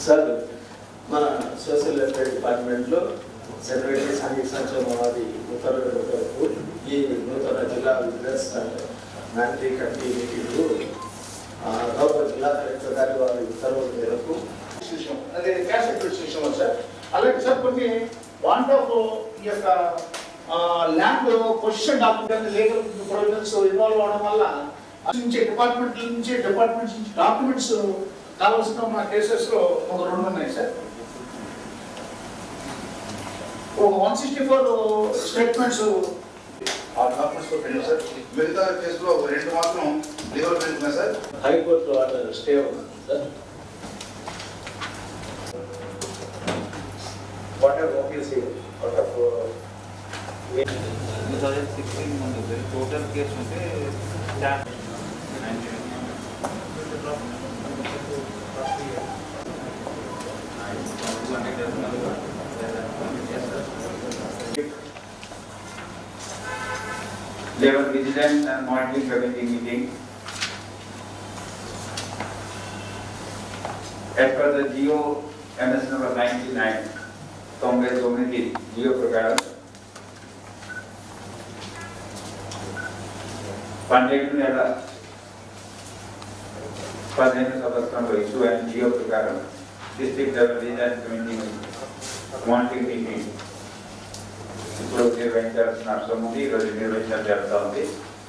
Sir మన social welfare డిపార్ట్మెంట్లో secretary సంఘిక సంక్షేమ వారి ఉత్తర్వుల మేరకు ఈ నూతన జిల్లా బిజినెస్ అండ్ మ్యాట్రీ కమిటీ మీటింగ్లు ఆ, గౌరవ జిల్లా కలెక్టర్ గారి వారి ఉత్తర్వుల మేరకు సిస్టమ్ అదే క్యాష్ అక్యూట్ సిస్టమ్ సార్ అలాగే సార్ కొన్ని వాంట్ ఆఫ్ ఈ యొక్క land position document legal provisions involve అవడం వల్ల అటు నుంచి డిపార్ట్మెంట్ నుంచి డిపార్ట్మెంట్ నుంచి డాక్యుమెంట్స్ కావాల్సిన మా కేసెస్ లో ఒక రెండు ఉన్నాయి సార్ ఒక వన్ సిక్స్టీ ఫోర్ స్టేట్మెంట్స్ ఆ డాక్యుమెంట్స్ తో పెట్టాం సార్ మిగతా కేసులో ఒక రెండు మాత్రం లీగల్ బెంచ్ ఉన్నాయి సార్ హైకోర్టు ఆర్డర్ స్టే ఉన్నది sir what are OPs out of two thousand sixteen ముందు టోటల్ కేసు ఉంటే staff Level Vigilance and Monitoring Committee meeting. As per the GO MS number 99, తొంభై తొమ్మిది జియో ప్రకారం పన్నెండు నెల పదిహేను సంవత్సరంలో ఇష్యూ అయిన జియో ప్రకారం district level vigilance committee monitoring meeting ఇప్పుడు నిర్వహించాల్సిన అవసరం ఉంది ఈరోజు నిర్వహించడం జరుగుతూ ఉంది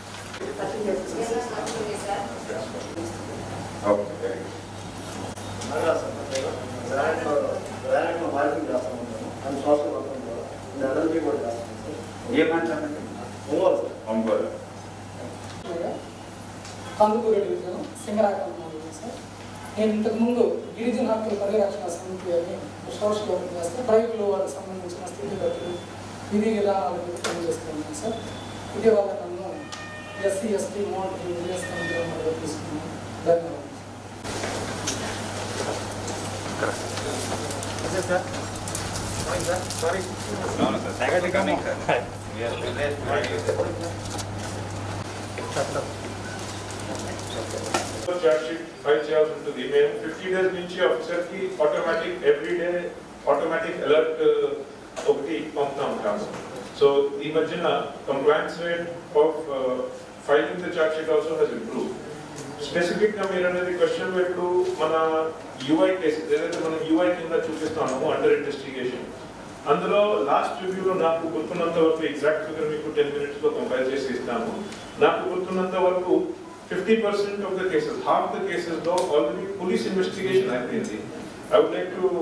ఓకే అండ్ సోషల్ వర్కర్ ద్వారా ఎల్ఎల్బి కూడా చేస్తాం సార్ ఏమంటారండి ఒంగోలు సార్ ఒంగోలు కందుకూరు డివిజన్ సింగరాకం మండలం సార్ నేను ఇంతకుముందు గిరిజన హక్కుల పరిరక్షణ సమితి అని సోషల్ వర్క్ చేస్తే ట్రైబల్ వాళ్ళకి సంబంధించిన స్థితిగతులు విధి విధానాల మీద పనిచేస్తున్నాను సార్ ఇటీవల నన్ను ఎస్సీ ఎస్టీ మోనిటరింగ్ విజిలెన్స్ కమిటీలో తీసుకున్నాను ధన్యవాదాలు చార్జ్ షీట్ ఫైల్ చేయాల్సి ఉంటుంది మేము ఫిఫ్టీ డేస్ నుంచి ఆఫీసర్ కి automatic every day automatic alert ఒకటి పంపుతా ఉంటాము సో ఈ మధ్యన compliance rate of filing the charge sheet also has improve specific గా మీరు అనేది క్వశ్చన్ ఇప్పుడు మన యూఐ కేసెస్ ఏదైతే మనం యూఐ కింద చూపిస్తున్నామో అండర్ ఇన్వెస్టిగేషన్ అందులో లాస్ట్ రివ్యూలో నాకు గుర్తున్నంత వరకు ఎగ్జాక్ట్ ఫిగర్ మీకు టెన్ మినిట్స్ లో కంపైల్ చేసి ఇస్తాను నాకు గుర్తున్నంత వరకు fifty percent of the cases half the cases లో ఆల్రెడీ పోలీస్ ఇన్వెస్టిగేషన్ అయిపోయింది I would like to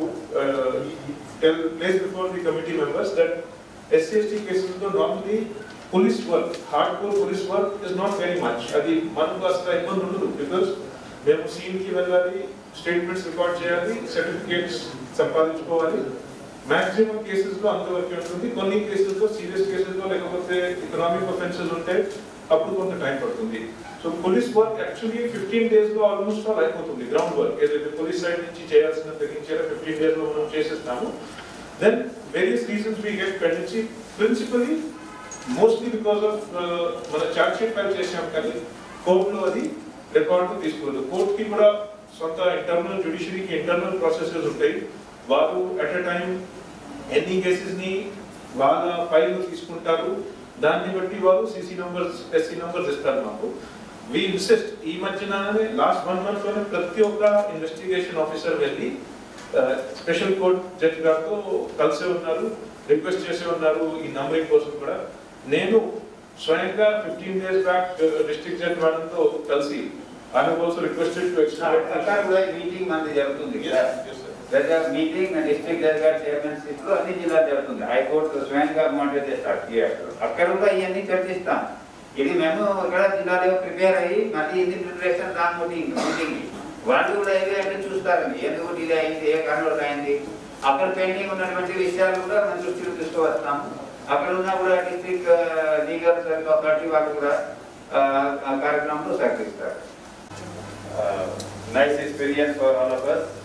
tell place before the committee members that SC ST cases లో normally police work hard core police work is not very much అది మనకు అసలు ఇబ్బంది ఉండదు because మేము scene కి వెళ్ళాలి స్టేట్మెంట్స్ రికార్డ్ చేయాలి సర్టిఫికేట్స్ సంపాదించుకోవాలి మాక్సిమం కేసెస్ లో అంతవరకు ఉంటుంది కొన్ని కేసెస్ లో సీరియస్ కేసెస్ లో లేకపోతే ఎకనామిక్ ఒఫెన్సెస్ ఉంటే అప్పుడు కొంత టైం పడుతుంది so police work actually fifteen days లో ఆల్మోస్ట్ ఆల్ అయిపోతుంది గ్రౌండ్ వర్క్ ఏదైతే పోలీస్ సైడ్ నుంచి చేయాల్సిన తగ్గించారో ఫిఫ్టీన్ డేస్ లో మనం చేసేస్తాము then various reasons we get pendency principally mostly because of మన చార్జ్ షీట్ ఫైల్ చేసాం కానీ కోర్టులో అది రికార్డు తీసుకోలేదు కోర్టుకి కూడా సొంత ఇంటర్నల్ జ్యుడిషియరీకి ఇంటర్నల్ ప్రాసెసెస్ ఉంటాయి వారు అట్ ఎ టైం ఎన్ని కేసెస్ ని వాళ్ళ ఫైల్ తీసుకుంటారు దాన్ని బట్టి వారు సిసి నంబర్స్ ఎస్సీ నంబర్స్ ఇస్తారు మాకు వి ఇన్సిస్ట్ ఈ మధ్యన లాస్ట్ వన్ మంత్ లోనే ప్రతి ఒక్క ఇన్వెస్టిగేషన్ ఆఫీసర్ వెళ్ళి స్పెషల్ కోర్ట్ జడ్జి గారితో కలిసే ఉన్నారు రిక్వెస్ట్ చేసే ఉన్నారు ఈ నంబరింగ్ కోసం కూడా నేను స్వయంగా fifteen days back district judge మేడంతో కలిసి I have also requested to అక్కడ కూడా మీటింగ్ మనది జరుగుతుంది కదా ప్రజా మీటింగ్ డిస్ట్రిక్ట్ జడ్జి గారి చైర్మన్షిప్ లో అన్ని జిల్లాలు జరుగుతుంది హైకోర్టు స్వయంగా మానిటర్ చేస్తారు థియేటర్ అక్కడ కూడా ఇవన్నీ చర్చిస్తాం ఇది మేము ఇక్కడ జిల్లాలో ప్రిపేర్ అయ్యి మళ్ళీ ఇది ప్రిపరేషన్ దాని మీటింగ్ మీటింగ్ వాళ్ళు కూడా ఏవి అంటే చూస్తారండి ఎందుకు డిలే అయింది ఏ కారణాలకు అయింది అక్కడ పెండింగ్ ఉన్నటువంటి విషయాలు కూడా మన దృష్టిలో తీసుకువస్తాము అక్కడ ఉన్న కూడా డిస్ట్రిక్ట్ లీగల్ సర్వీస్ అథారిటీ వాళ్ళు కూడా ఆ, ఆ కార్యక్రమంలో సహకరిస్తారు nice experience for all of us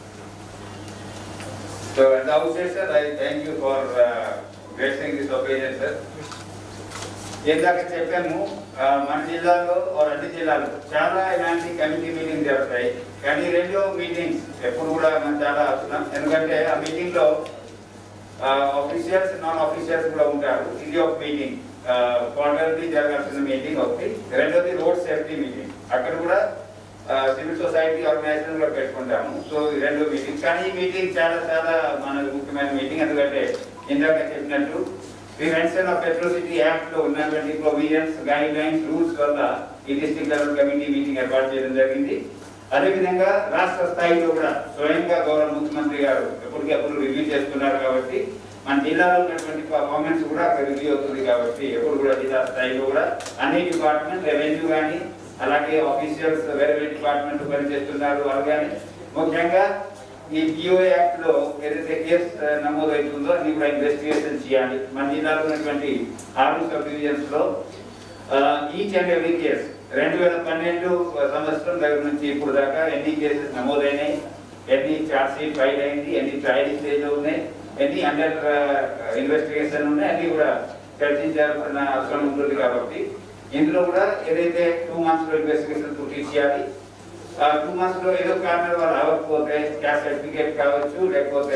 So at the outset, sir, I thank you for uh, gracing this occasion, sir. ఇందాక చెప్పాము ఆ, మన జిల్లాలో ఓ రెండు జిల్లాలు చాలా ఇలాంటి కమిటీ మీటింగ్ జరుగుతాయి కానీ రెండో మీటింగ్స్ ఎప్పుడు కూడా మనం చాలా అవుతున్నాం ఎందుకంటే ఆ మీటింగ్ లో ఆఫీషియల్స్ నాన్ ఆఫీషియల్స్ కూడా ఉంటారు ఇది ఒక మీటింగ్ క్వార్టర్లీ జరగాల్సిన మీటింగ్ ఒకటి రెండోది రోడ్ సేఫ్టీ మీటింగ్ అక్కడ కూడా సివిల్ సొసైటీ ఆర్గనైజేషన్ కూడా పెట్టుకుంటాము సో ఈ రెండు మీటింగ్ కానీ ఈ మీటింగ్ చాలా చాలా మన ముఖ్యమైన మీటింగ్ ఎందుకంటే ఇందాక చెప్పినట్టు ప్రివెన్షన్ ఆఫ్ అట్రోసిటీ యాక్ట్ లో ఉన్నటువంటి ప్రొవిజన్స్ గైడ్ లైన్స్ రూల్స్ వల్ల ఈ డిస్ట్రిక్ట్ లెవెల్ కమిటీ మీటింగ్ ఏర్పాటు చేయడం జరిగింది అదేవిధంగా రాష్ట్ర స్థాయిలో కూడా స్వయంగా గౌరవ ముఖ్యమంత్రి గారు ఎప్పటికెప్పుడు రివ్యూ చేస్తున్నారు కాబట్టి మన జిల్లాలో ఉన్నటువంటి పర్ఫార్మెన్స్ కూడా అక్కడ రివ్యూ అవుతుంది కాబట్టి ఎప్పుడు కూడా జిల్లా స్థాయిలో కూడా అన్ని డిపార్ట్మెంట్ రెవెన్యూ కానీ అలాగే ఆఫీషియల్స్ వేరే వేరే డిపార్ట్మెంట్ పనిచేస్తున్నారు వాళ్ళు కానీ ముఖ్యంగా ఈ పిఓ యాక్ట్ లో ఏదైతే కేసు నమోదు అవుతుందో అది కూడా ఇన్వెస్టిగేషన్ చేయాలి మన జిల్లాలో ఉన్నటువంటి ఆరు సబ్ డివిజన్స్ లో ఈచ్ అండ్ ఎవ్రీ కేసు రెండు వేల పన్నెండు సంవత్సరం దగ్గర నుంచి ఇప్పుడు దాకా ఎన్ని కేసెస్ నమోదైనాయి ఎన్ని ఛార్జ్ షీట్ ఫైల్ అయింది ఎన్ని ట్రయల్ స్టేజ్ లో ఉన్నాయి ఎన్ని అండర్ ఇన్వెస్టిగేషన్ ఉన్నాయి అన్ని కూడా చర్చించాల్సిన అవసరం ఉంటుంది కాబట్టి ఇందులో కూడా ఏదైతే టూ మంత్స్ లో ఇన్వెస్టిగేషన్ పూర్తి చేయాలి ఆ టూ మంత్స్ లో ఏదో కారణం వాళ్ళు అవ్వకపోతే క్యాస్ట్ సర్టిఫికేట్ కావచ్చు లేకపోతే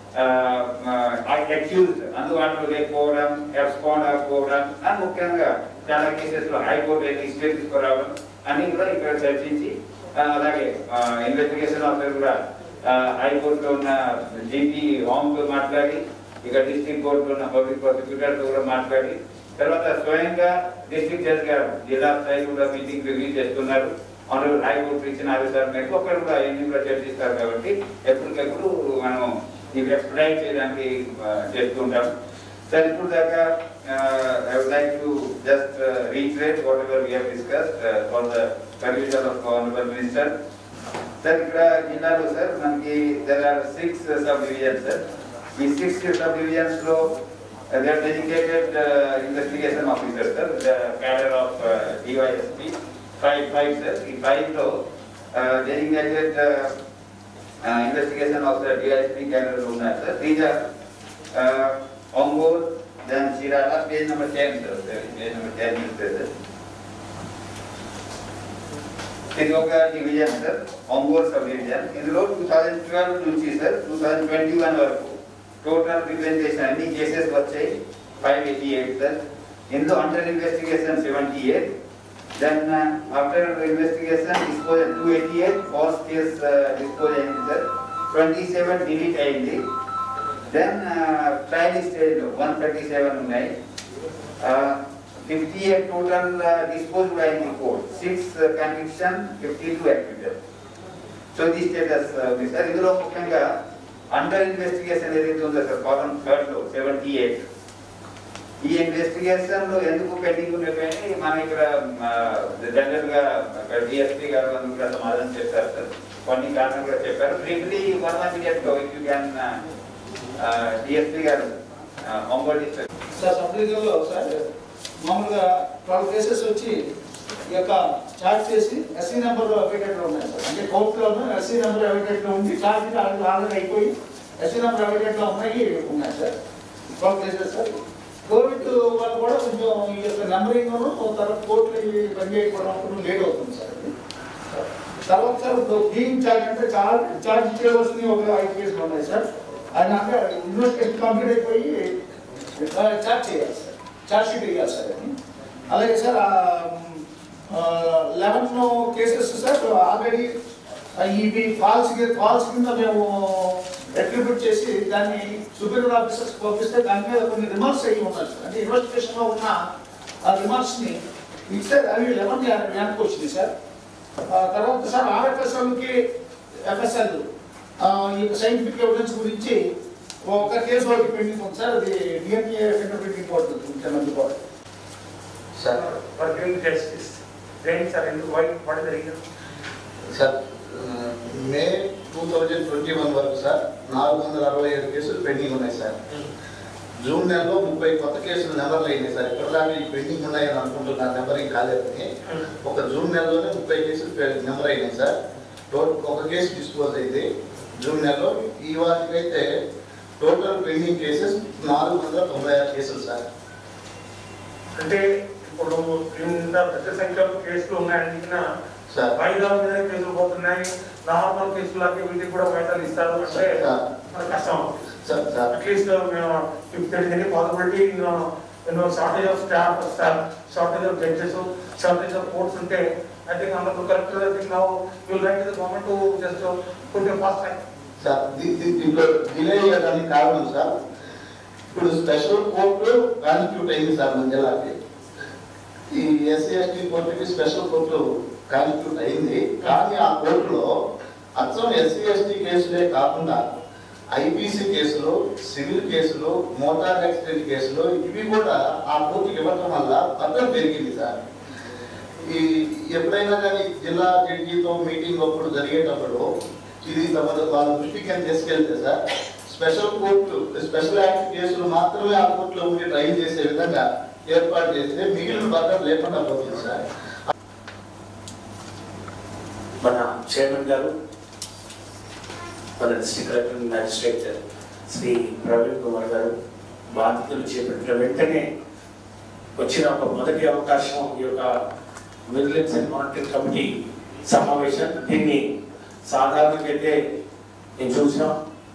అక్యూజ్ అందుబాటులో లేకపోవడం రెస్పాండ్ అవ్వకపోవడం అని ముఖ్యంగా చాలా కేసెస్ లో హైకోర్టు అయితే స్టే తీసుకురావడం అన్ని కూడా ఇక్కడ చర్చించి ఆ, అలాగే ఇన్వెస్టిగేషన్ ఆఫీసర్ కూడా హైకోర్టులో ఉన్న జీపీ హోమ్ తో మాట్లాడి ఇక డిస్ట్రిక్ట్ కోర్టులో ఉన్న పబ్లిక్ ప్రాసిక్యూటర్ తో కూడా మాట్లాడి తర్వాత స్వయంగా డిస్ట్రిక్ట్ జడ్జ్ గారు జిల్లా స్థాయి కూడా మీటింగ్ రివ్యూ చేస్తున్నారు ఆనరబుల్ హైకోర్టు ఇచ్చిన ఆదేశాల మేరకు అక్కడ కూడా ఎన్ని కూడా చర్చిస్తారు కాబట్టి ఎప్పటికెప్పుడు మనం ఇవి ఎక్స్ప్లెయిన్ చేయడానికి ఆ, చేస్తుంటాం సార్ ఇప్పుడు దాకా I would like to just reiterate whatever we have discussed for the permission of honourable minister sir ఇక్కడ జిల్లాలో సార్ మనకి there are six sub divisions sir ఈ సిక్స్ సబ్ డివిజన్స్ లో they are dedicated investigation officer sir the cadre of DYSP five five sir ఈ five లో dedicated investigation officer DISP cadre ఉన్నారు sir these are Ongole then Chirala page number ten sir page number ten ఇస్తే sir ఇది ఒక division sir Ongole sub division ఇందులో two thousand twelve నుంచి sir two thousand twenty one వరకు total representation అన్ని cases వచ్చాయి five eighty eight sir ఇందులో under investigation seventy eight then after investigation disposal two eighty eight false case dispose అయింది sir twenty seven delete అయింది then trial stage one thirty seven ఉన్నాయి fifty eight total dispose కూడా అయింది court six conviction fifty two activity so the status ఉంది sir ఇందులో ముఖ్యంగా under investigation ఏదైతే ఉందో సార్ కాలం థర్డ్ లో సెవెంటీ ఎయిట్ ఈ ఇన్వెస్టిగేషన్ లో ఎందుకు పెండింగ్ ఉన్నాయని మన ఇక్కడ జనరల్ గా డిఎస్పీ గారు అందరూ కూడా సమాధానం చెప్పారు సార్ కొన్ని కారణాలు కూడా చెప్పారు బ్రీఫ్లీ వన్ వన్ మినిట్ లో ఇఫ్ యూ క్యాన్ డిఎస్పీ గారు ఒంగోలు సార్ సబ్ డివిజన్లో సార్ మామూలుగా ట్వెల్వ్ కేసెస్ వచ్చి ఈ యొక్క చార్జ్ చేసి ఎస్సీ నెంబర్ అవేటెడ్లో ఉన్నాయి సార్ అంటే కోర్టులోనూ ఎస్సీ నెంబర్ అవేటెడ్లో ఉంది చార్జ్ ఆల్రెడీ అయిపోయి ఎస్సీ నెంబర్ అవేటెడ్లో ఉన్నాయి ఉన్నాయి sir twelve cases sir COVID వల్ల కూడా కొంచెం ఈ యొక్క నెంబరింగ్ తర్వాత కోర్టులు ఇవి పనిచేయకపోవడం అప్పుడు లేట్ అవుతుంది సార్ అది. తర్వాత సార్ బీయింగ్ చార్జ్ అంటే చార్జ్ చార్జ్ చేయవలసిన ఒక ఐదు కేసులు ఉన్నాయి సార్ అది అంటే ఇన్వెస్టిగేషన్ కంప్లీట్ అయిపోయి చార్జ్ చేయాలి సార్ చార్జ్ షీట్ వేయాలి సార్ అది అలాగే sir eleven cases sir already ఇవి ఫాల్స్ ఫాల్స్ కింద మేము అట్రిబ్యూట్ చేసి దాన్ని సుపీరియర్ ఆఫీసర్స్ పంపిస్తే దాని మీద కొన్ని రిమార్క్స్ అయ్యి ఉన్నాయి సార్ అంటే ఇన్వెస్టిగేషన్ లో ఉన్న ఆ రిమార్క్స్ ని ఇస్తే అవి లెవెన్ వెనక్కి వచ్చింది సార్ ఆ తర్వాత సార్ ఆర్ఎఫ్ఎస్ఎల్కి ఎఫ్ఎస్ఎల్ ఈ సైంటిఫిక్ ఎవిడెన్స్ గురించి ఒక కేసు ఒకటి పెండింగ్ ఉంది సార్ అది డిఎన్ఏ ఫింగర్ ప్రింటింగ్ పోతుంది మంది కూడా Sir, for doing justice. Rains are in the what, what is the reason? Sir May two thousand twenty one వరకు సార్ నాలుగు వందల అరవై ఏడు కేసులు పెండింగ్ ఉన్నాయి సార్ జూన్ నెలలో ముప్పై కొత్త కేసులు నెంబర్లు అయినాయి సార్ ఇప్పటిదాకా ఈ పెండింగ్ ఉన్నాయని అనుకుంటున్నాను నెంబరింగ్ కాలేదని ఒక జూన్ నెలలోనే ముప్పై కేసులు పె- నెంబర్ అయినాయి సార్ టోటల్ ఒక కేసు డిస్పోజ్ అయింది జూన్ నెలలో ఈ వాటికైతే టోటల్ పెండింగ్ కేసెస్ నాలుగు వందల తొంభై ఆరు కేసులు సార్ అంటే ఇప్పుడు ఇంత పెద్ద సంఖ్యలో కేసులు ఉన్నాయని సార్ వాయిదాల మీద కేసులు పోతున్నాయి నార్మల్ కేసులకి వీటికి కూడా వాయిదాలు ఇస్తారు అంటే సార్ మనకు కష్టం అవుతుంది సార్ సార్ అట్లీస్ట్ మేము if there is any possibility you know shortage of staff staff shortage of judges shortage of courts ఉంటే ఐ థింక్ అందరూ correct I think now will write the government to just కొంచెం fast time sir దీ- దీ- దీంట్లో delay అయ్యేదానికి కారణం sir ఇప్పుడు special court constitute అయింది సార్ మన జిల్లాకి ఈ ఎస్సీ ఎస్టీ కోర్టుకి స్పెషల్ కోర్టు కాన్స్టిట్యూట్ అయింది కానీ ఆ కోర్టులో అచ్చం ఎస్సీ ఎస్టీ కేసులే కాకుండా ఐపీసీ కేసులు సివిల్ కేసులు మోటార్ యాక్సిడెంట్ కేసులు ఇవి కూడా ఆ కోర్టుకి ఇవ్వటం వల్ల పద్ధతి పెరిగింది సార్ ఈ ఎప్పుడైనా కానీ జిల్లా జడ్జితో మీటింగ్ అప్పుడు జరిగేటప్పుడు ఇది తమ వాళ్ళ దృష్టికి అని తీసుకెళ్తే sir special court special act కేసులు మాత్రమే ఆ కోర్టులో ఉండి ట్రైల్ చేసే విధంగా ఏర్పాటు చేస్తే మిగిలిన భద్రత లేకుండా పోతుంది సార్ మన చైర్మన్ గారు మన district collector magistrate Shri Praveen Kumar గారు బాధ్యతలు చేపట్టిన వెంటనే వచ్చిన ఒక మొదటి అవకాశం ఈ యొక్క విజిలెన్స్ అండ్ మానిటరింగ్ కమిటీ సమావేశం దీన్ని సాధారణంగా అయితే నేను చూసాం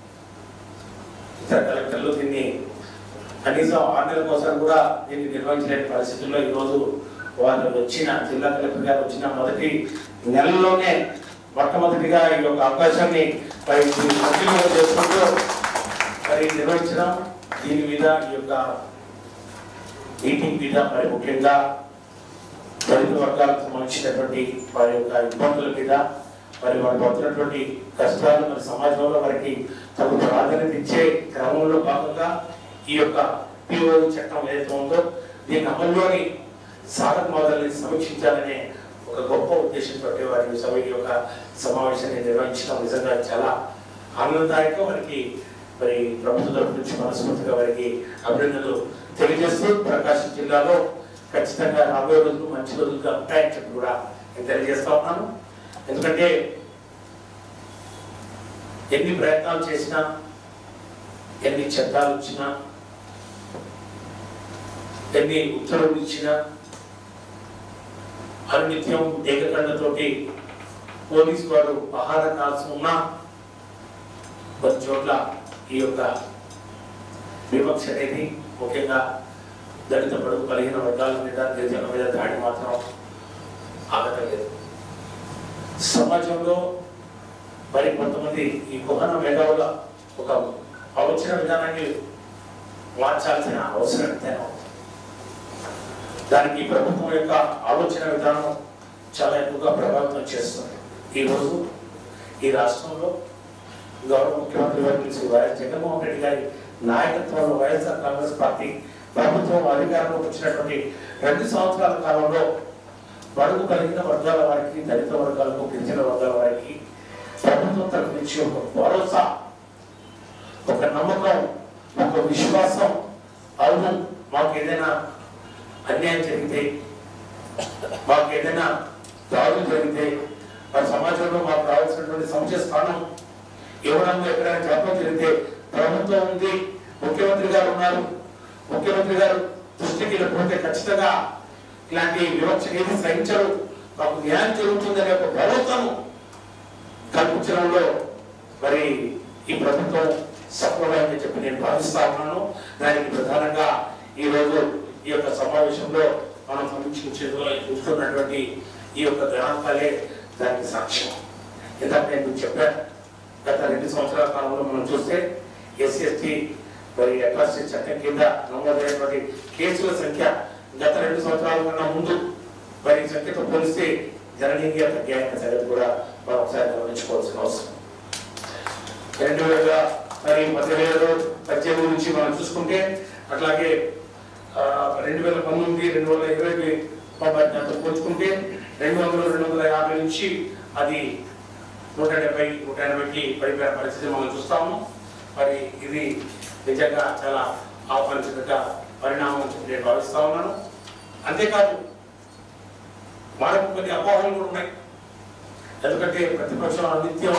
ఇతర కలెక్టర్లు దీన్ని కనీసం ఆరు నెలల కోసం కూడా దీన్ని నిర్వహించలేని పరిస్థితుల్లో ఈరోజు వారు వచ్చిన జిల్లా కలెక్టర్ గారు వచ్చిన మొదటి నెలలోనే మొట్టమొదటిగా ఈ యొక్క అవకాశాన్ని మరి సద్వినియోగం చేసుకుంటూ మరి నిర్వహించడం దీని మీద ఈ యొక్క మీటింగ్ మీద మరి ముఖ్యంగా దళిత వర్గాలకు సంబంధించినటువంటి వారి యొక్క ఇబ్బందుల మీద మరి వారు పడుతున్నటువంటి కష్టాలు మరి సమాజంలో వారికి తగు ప్రాధాన్యత ఇచ్చే క్రమంలో భాగంగా ఈ యొక్క పిఓ చట్టం ఏదైతే ఉందో దీని అమల్లోని సాధక మొదలని సమీక్షించాలనే ఒక గొప్ప ఉద్దేశంతో వారి సభ ఈ యొక్క సమావేశాన్ని నిర్వహించడం నిజంగా చాలా ఆనందదాయకం వారికి మరి ప్రభుత్వ తరపు నుంచి మనస్ఫూర్తిగా వారికి అభినందనలు తెలియజేస్తూ ప్రకాశం జిల్లాలో ఖచ్చితంగా రాబోయే రోజులు మంచి రోజులుగా ఉంటాయని చెప్పి కూడా నేను తెలియజేస్తా ఉన్నాను ఎందుకంటే ఎన్ని ప్రయత్నాలు చేసినా ఎన్ని చట్టాలు ఇచ్చినా ఎన్ని ఉత్తర్వులు ఇచ్చినా అనునిత్యం ఏకకండతోటి పోలీసు వారు ఆహార కాల్సి ఉన్నా కొన్ని చోట్ల ఈ యొక్క వివక్ష అనేది ముఖ్యంగా దళిత పడుగు కలిగిన వర్గాల మీద గిరిజనుల మీద దాడి మాత్రం ఆగటం లేదు సమాజంలో మరి కొంతమంది ఈ కుహన మేధావుల ఒక ఆలోచన విధానాన్ని మార్చాల్సిన అవసరం ఎంతైనా ఉంది. దానికి ప్రభుత్వం యొక్క ఆలోచన విధానం చాలా ఎక్కువగా ప్రభావితం చేస్తుంది ఈరోజు ఈ రాష్ట్రంలో గౌరవ ముఖ్యమంత్రి వర్గం శ్రీ వైఎస్ జగన్మోహన్ రెడ్డి గారి నాయకత్వంలో వైఎస్ఆర్ కాంగ్రెస్ పార్టీ ప్రభుత్వం అధికారంలోకి వచ్చినటువంటి రెండు సంవత్సరాల కాలంలో బడుగు కలిగిన వర్గాల వారికి దళిత వర్గాలకు గిరిజన వర్గాల వారికి ప్రభుత్వం తరఫు నుంచి ఒక భరోసా ఒక నమ్మకం ఒక విశ్వాసం అవును మాకు ఏదైనా అన్యాయం జరిగితే మాకు ఏదైనా దాడులు జరిగితే మన సమాజంలో మాకు రావాల్సినటువంటి సముచిత స్థానం ఇవ్వడంలో ఎక్కడైనా జపం జరిగితే ప్రభుత్వం ఉంది ముఖ్యమంత్రి గారు ఉన్నారు ముఖ్యమంత్రి గారు దృష్టికి పోతే ఖచ్చితంగా ఇలాంటి వివక్ష ఏది సహించరు మాకు న్యాయం జరుగుతుందనే ఒక భరోసాను కల్పించడంలో మరి ఈ ప్రభుత్వం సఫలమైందని చెప్పి నేను భావిస్తా ఉన్నాను దానికి ప్రధానంగా ఈ రోజు ఈ యొక్క సమావేశంలో మనం సమీక్షించేందులో చూస్తున్నటువంటి ఈ యొక్క గణాంకాలే దానికి సాక్ష్యం ఇందాక నేను మీకు చెప్పాను గత రెండు సంవత్సరాల కాలంలో మనం చూస్తే ఎస్సీ ఎస్టీ మరి అట్రాసిటీ చట్టం కింద నమోదైనటువంటి కేసుల సంఖ్య గత రెండు సంవత్సరాల కన్నా ముందు మరి ఈ సంఖ్యతో పోలిస్తే గణనీయంగా తగ్గాయన్న సంగతి కూడా మనం ఒకసారి గమనించుకోవాల్సిన అవసరం రెండు వేల మరి పదివేలు పద్దెనిమిది నుంచి మనం చూసుకుంటే అట్లాగే ఆ, రెండు వేల పంతొమ్మిది రెండు వేల ఇరవై దాంతో పోల్చుకుంటే రెండు వందలు రెండు వందల యాభై నుంచి అది నూట డెబ్బై నూట ఎనభైకి పడిపోయిన పరిస్థితి మనం చూస్తాము మరి ఇది నిజంగా చాలా ఆహ్వానించదగ్గ పరిణామం అని చెప్పి నేను భావిస్తా ఉన్నాను అంతేకాదు మనకు కొన్ని అపోహలు కూడా ఉన్నాయి ఎందుకంటే ప్రతిపక్షం నిత్యం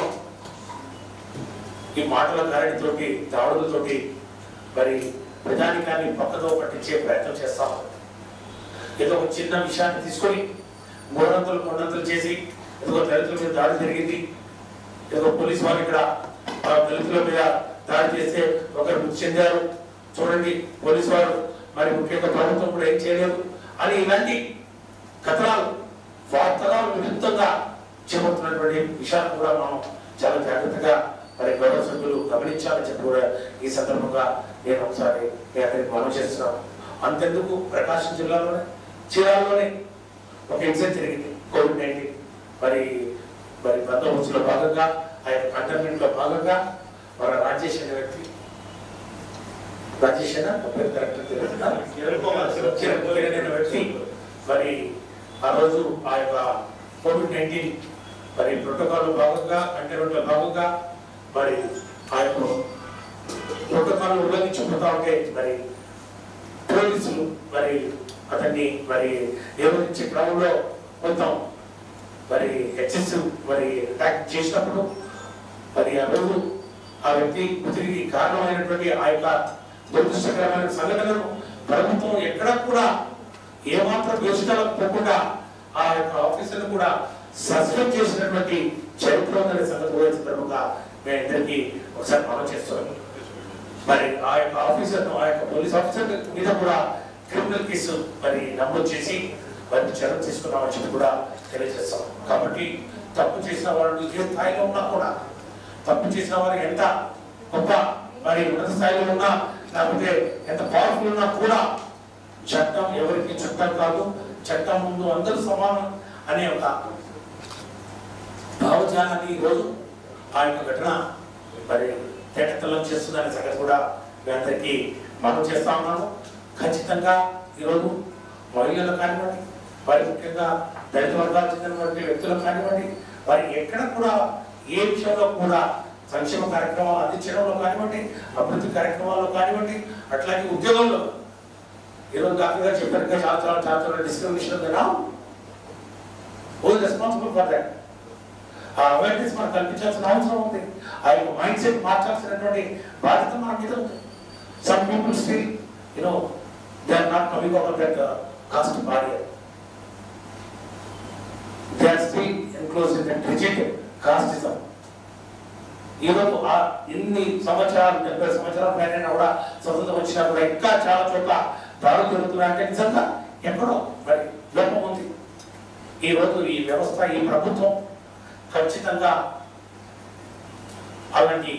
ఈ మాటల ధరణితోటి దాడులతోటి మరి ప్రజానికాన్ని పక్కదో పట్టించే ప్రయత్నం చేస్తాం ఏదో ఒక చిన్న విషయాన్ని తీసుకొని మూడంతలు కొండంతలు చేసి ఏదో దళితుల మీద దాడి జరిగింది ఏదో పోలీసు వారు ఇక్కడ ఆ దళితుల మీద దాడి చేస్తే ఒకరు మృతి చెందారు చూడండి పోలీసు వారు మరి ముఖ్యంగా ప్రభుత్వం కూడా ఏం చేయలేదు అని ఇలాంటి కథనాలు వార్తనాలు విరుద్ధంగా చెబుతున్నటువంటి విషయాన్ని కూడా మనం చాలా జాగ్రత్తగా మరి గౌరవ సభ్యులు గమనించాలని చెప్పి కూడా ఈ సందర్భంగా నేను ఒకసారి మీ అందరికి మనం చేస్తున్నాను అంతెందుకు ప్రకాశం జిల్లాలోనే చీరాల్లోనే ఒక ఇన్సిడెంట్ జరిగింది కోవిడ్ నైన్టీన్ మరి మరి బందోబస్తులో భాగంగా ఆయన కంటైన్మెంట్ లో భాగంగా మన రాజేష్ అనే వ్యక్తి రాజేష్ అన్న నా పేరు కరెక్ట్ తెలుస్తుందా? కిరణ్ కుమార్ అనే వ్యక్తి మరి ఆ రోజు ఆ యొక్క కోవిడ్ నైన్టీన్ మరి ప్రోటోకాల్ భాగంగా కంటైన్మెంట్ లో భాగంగా మరి ఆ యొక్క ప్రోటోకాల్ ఉల్లంఘించుకుంటా ఉంటే మరి పోలీసులు మరి అతన్ని మరి నిర్వహించే క్రమంలో మొత్తం మరి ఎక్సెసివ్ మరి అటాక్ చేసినప్పుడు మరి ఆ రోజు ఆ వ్యక్తి తిరిగి కారణమైనటువంటి ఆ యొక్క దురదృష్టకరమైన సంఘటనను ప్రభుత్వం ఎక్కడ కూడా ఏమాత్రం దోషితాలకు పోకుండా ఆ యొక్క ఆఫీసర్ను కూడా సస్పెండ్ చేసినటువంటి చరిత్ర ఉందనే సంగతి కూడా ఈ సందర్భంగా మేము ఇద్దరికి ఒకసారి మనం చేస్తున్నాం మరి ఆ యొక్క ఆఫీసర్ ఆ యొక్క పోలీస్ ఆఫీసర్ మీద కూడా క్రిమినల్ కేసు మరి నమోదు చేసి వారిని చర్యలు తీసుకున్నామని చెప్పి కూడా తెలియజేస్తాం కాబట్టి తప్పు చేసిన వాళ్ళు ఏ స్థాయిలో ఉన్నా కూడా తప్పు చేసిన వారు ఎంత గొప్ప మరి ఉన్నత స్థాయిలో ఉన్నా లేకపోతే ఎంత పవర్ఫుల్ ఉన్నా కూడా చట్టం ఎవరికి చట్టం కాదు చట్టం ముందు అందరూ సమానం అనే ఒక భావజాలాన్ని ఈరోజు ఆ యొక్క ఘటన మరి తేటతెల్లం చేస్తుందనే సంగతి కూడా మీ అందరికీ మనం చేస్తా ఉన్నాము ఖచ్చితంగా ఈరోజు మహిళలు కానివ్వండి వారి ముఖ్యంగా దళిత వర్గాలకు చెందినటువంటి వ్యక్తులకు కానివ్వండి వారి ఎక్కడ కూడా ఏ విషయంలో కూడా సంక్షేమ కార్యక్రమాలు అందించడంలో కానివ్వండి అభివృద్ధి కార్యక్రమాల్లో కానివ్వండి అట్లాగే ఉద్యోగంలో ఈరోజు డాక్టర్ గారు చెప్పినట్టుగా చాలా చాలా చాలా చాలా డిస్క్రిమినేషన్ ఉందా హూ రెస్పాన్సిబుల్ ఫర్ దాట్ ఆ అవేర్నెస్ మనం కల్పించాల్సిన అవసరం ఉంది ఆ యొక్క మైండ్ సెట్ మార్చాల్సినటువంటి బాధ్యత మన మీద ఉంది some people still you know they are not coming out of that caste barrier they are still enclose in that rigid casteism ఈరోజు ఆ ఇన్ని సంవత్సరాలు డెబ్బై సంవత్సరాల పైన కూడా స్వతంత్రం వచ్చినా కూడా ఇంకా చాలా చోట్ల దాడులు జరుగుతున్నాయంటే నిజంగా ఎక్కడో మరి లోపం ఉంది ఈ రోజు ఈ వ్యవస్థ ఈ ప్రభుత్వం ఖచ్చితంగా అలాంటి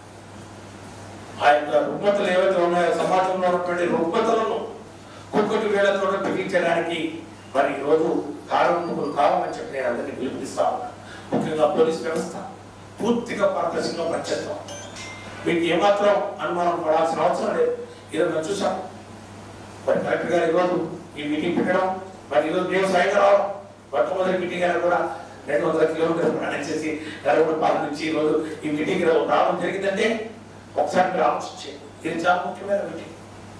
ఆ యొక్క రుగ్మతలు ఏవైతే ఉన్నాయో సమాజంలో ఉన్నటువంటి రుగ్మతలను కుక్కటి వేళతో బిగించడానికి మరి ఈ రోజు కారణములు కావాలని చెప్పి నేను అందరినీ పిలుపునిస్తా ఉన్నాను ముఖ్యంగా పోలీస్ వ్యవస్థ పూర్తిగా పారదర్శకంగా పనిచేస్తాం మీకు ఏమాత్రం అనుమానం పడాల్సిన అవసరం లేదు ఈరోజు మేము చూసాం మరి కలెక్టర్ గారు ఈరోజు ఈ మీటింగ్ పెట్టడం మరి ఈరోజు మేము స్వయంగా రావడం మొట్టమొదటి మీటింగ్ అయినా కూడా రెండు వందల కిలోమీటర్లు ప్రయాణం చేసి ఎర్రగొండపాలెం నుంచి ఈరోజు ఈ మీటింగ్ రావడం జరిగిందంటే ఒకసారి మీరు ఆలోచించండి ఇది చాలా ముఖ్యమైన మీటింగ్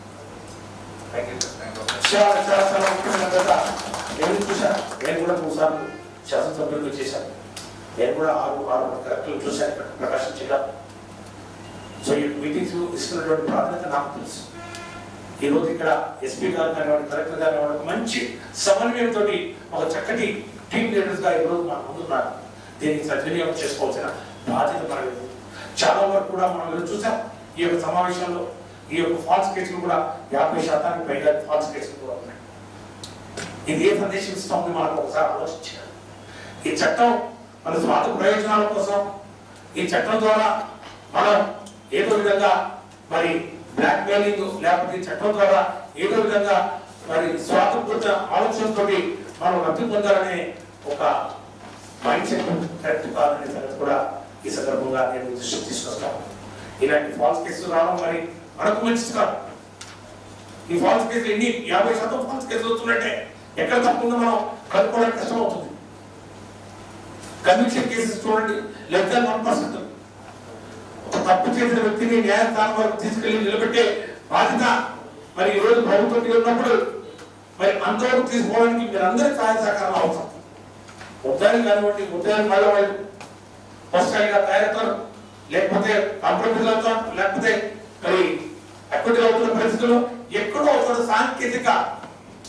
చాలా చాలా చాలా ముఖ్యమైన పెద్ద నేను చూశాను నేను కూడా మూడుసార్లు శాసనసభ్యులు చేశాను నేను కూడా ఆరు ఆరు కలెక్టర్లు చూశాను ఇక్కడ ప్రకాశం జిల్లా సో ఈ మీటింగ్స్ ఇస్తున్నటువంటి ప్రాధాన్యత నాకు తెలుసు ఈ రోజు ఇక్కడ ఎస్పీ గారు కానివ్వండి కలెక్టర్ గారు కానివ్వండి ఒక మంచి సమన్వయంతో ఒక చక్కటి టీమ్ లీడర్స్ గా ఈరోజు మన ముందున్నారు దీనికి సద్వినియోగం చేసుకోవాల్సిన బాధ్యత మన మీద ఉంది. చాలా వరకు కూడా మనం ఈరోజు చూసాం ఈ యొక్క సమావేశంలో ఈ యొక్క ఫాల్స్ కేసులు కూడా యాభై శాతానికి పైగా ఫాల్స్ కేసులు కూడా ఉన్నాయి ఇది ఏ సందేశం ఇస్తుంది మనకు ఒకసారి ఆలోచించాలి ఈ చట్టం మన స్వార్థ ప్రయోజనాల కోసం ఈ చట్టం ద్వారా మనం ఏదో విధంగా మరి బ్లాక్ మెయిలింగ్ లేకపోతే ఈ చట్టం ద్వారా ఏదో విధంగా మరి స్వాతంత్ర ఆలోచనతో మనం లబ్ధి పొందాలనే ఒక మైండ్ సెట్ కరెక్ట్ కాదనే సంగతి కూడా ఈ సందర్భంగా నేను దృష్టికి తీసుకొస్తాను ఇలాంటి ఫాల్స్ కేసులు రావడం మరి మనకు మంచిది కాదు ఈ ఫాల్స్ కేసులు ఎన్ని యాభై శాతం ఫాల్స్ కేసులు వస్తున్నట్టే ఎక్కడ తప్పుందో మనం కనుక్కోవడానికి కష్టం అవుతుంది కన్విక్షన్ కేసెస్ చూడండి లెస్ దాన్ వన్ పర్సెంట్ ఒక తప్పు చేసిన వ్యక్తిని న్యాయస్థానం వరకు తీసుకెళ్లి నిలబెట్టే బాధ్యత మరి ఈ రోజు ప్రభుత్వం మీద ఉన్నప్పుడు మరి అంతవరకు తీసుకోవడానికి మీరందరి సహాయ సహకారం అవసరం ముద్దాయి కానివ్వండి ముద్దాయి మళ్ళీ వాళ్ళు పుస్తకాలుగా తయారవుతారు లేకపోతే కాంప్రమైజ్ అవుతారు లేకపోతే మరి అక్కడికి అవుతున్న పరిస్థితుల్లో ఎక్కడో ఒక సాంకేతిక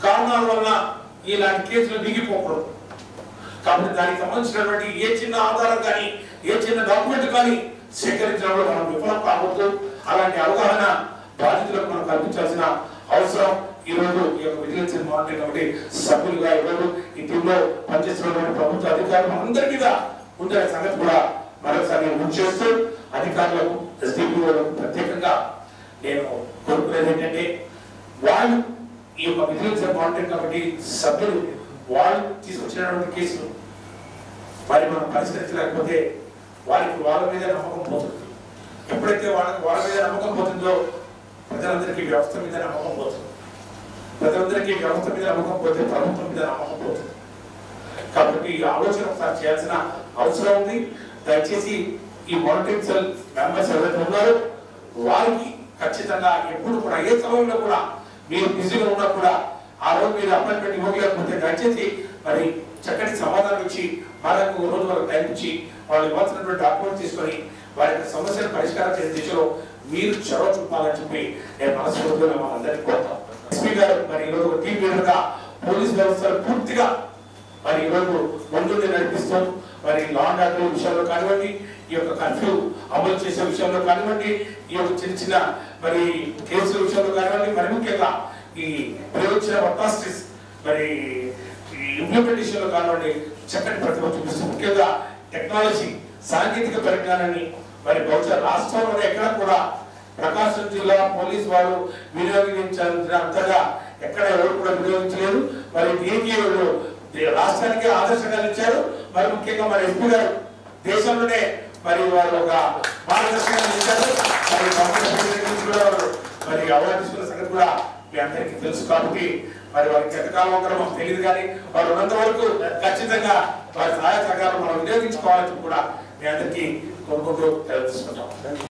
కారణాల వలన ఇలాంటి కేసులు దిగిపోకూడదు కాబట్టి దానికి సంబంధించినటువంటి ఏ చిన్న ఆధారం కానీ ఏ చిన్న డాక్యుమెంట్ కానీ సేకరించడంలో మనం విఫలం కావద్దు అలాంటి అవగాహన బాధితులకు మనం కల్పించాల్సిన అవసరం ఈ రోజు ఈ యొక్క విజిలెన్స్ అండ్ మానిటరింగ్ కమిటీ సభ్యులుగా ఈరోజు ఈ టీంలో పనిచేస్తున్నటువంటి ప్రభుత్వ అధికారులు అందరి మీద ఉండే సంగతి కూడా మరొకసారి నేను గుర్తు చేస్తూ అధికారులకు ఎస్డిపిఓలకు ప్రత్యేకంగా నేను కోరుకునేది ఏంటంటే వాళ్ళు ఈ యొక్క విజిలెన్స్ అండ్ మానిటరింగ్ కమిటీ సభ్యులు వాళ్ళు తీసుకొచ్చినటువంటి కేసులు మరి మనం పరిష్కరించలేకపోతే వారికి వాళ్ళ మీద నమ్మకం పోతుంది ఎప్పుడైతే వాళ్ళకి వాళ్ళ మీద నమ్మకం పోతుందో ప్రజలందరికీ వ్యవస్థ మీద నమ్మకం పోతుంది ప్రజలందరికీ వ్యవస్థ మీద నమ్మకం పోతే ప్రభుత్వం మీద నమ్మకం పోతుంది కాబట్టి ఈ ఆలోచన ఒకసారి చేయాల్సిన అవసరం ఉంది దయచేసి ఈ మానిటరింగ్ సెల్ మెంబర్స్ ఎవరైతే ఉన్నారో వారికి ఖచ్చితంగా ఎప్పుడు కూడా ఏ సమయంలో కూడా మీరు బిజీగా ఉన్నా కూడా ఆ రోజు మీరు అపాయింట్మెంట్ ఇవ్వలేకపోతే దయచేసి మరి చక్కటి సమాధానం ఇచ్చి వాళ్ళకు ఓ రోజు వాళ్ళకి టైం ఇచ్చి వాళ్ళు ఇవ్వాల్సినటువంటి డాక్యుమెంట్ తీసుకొని వారి యొక్క సమస్యను పరిష్కారం చేసే దిశలో మీరు చొరవ చూపాలని చెప్పి నేను మనస్ఫూర్తిగా మిమ్మల్ని అందరికీ కోరుతాం ఎస్పీ గారు మరి ఈరోజు ఒక టీం లీడర్గా పోలీస్ వ్యవస్థ పూర్తిగా మరి ఈరోజు ముందుండి నడిపిస్తూ మరి లా అండ్ ఆర్డర్ విషయంలో కానివ్వండి ఈ యొక్క కర్ఫ్యూ అమలు చేసే విషయంలో కానివ్వండి ఈ యొక్క చిన్న చిన్న మరి కేసుల విషయంలో కానివ్వండి మరి ముఖ్యంగా ఈ ప్రయోగించిన అట్రాసిటీస్ మరి ఇంప్లిమెంటేషన్ లో కానివ్వండి చక్కటి ప్రతిభ చూపిస్తూ ముఖ్యంగా టెక్నాలజీ సాంకేతిక పరిజ్ఞానాన్ని మరి బహుశా రాష్ట్రంలో ఎక్కడ కూడా ప్రకాశం జిల్లా పోలీస్ వారు వినియోగించినంతగా ఎక్కడ ఎవరు కూడా వినియోగించలేదు మరి దీనికి వాళ్ళు రాష్ట్రానికి ఆదర్శంగా ఇచ్చారు మరి ముఖ్యంగా మరి ఎస్పీ గారు దేశంలోనే మరి వారు ఒక మార్గదర్శకంగా ఇచ్చారు మరి కంప్యూటర్ ప్రెసిడెంట్ నుంచి కూడా వారు మరి అవార్డు తీసుకున్న సంగతి కూడా మీ అందరికీ తెలుసు కాబట్టి మరి వారికి ఎంతకాలం ఉంటారో మాకు తెలియదు కానీ వారు ఉన్నంత వరకు ఖచ్చితంగా వారి సహాయ సహకారం మనం వినియోగించుకోవాలని కూడా మీ అందరికీ కోరుకుంటూ తెలుసుకుంటాం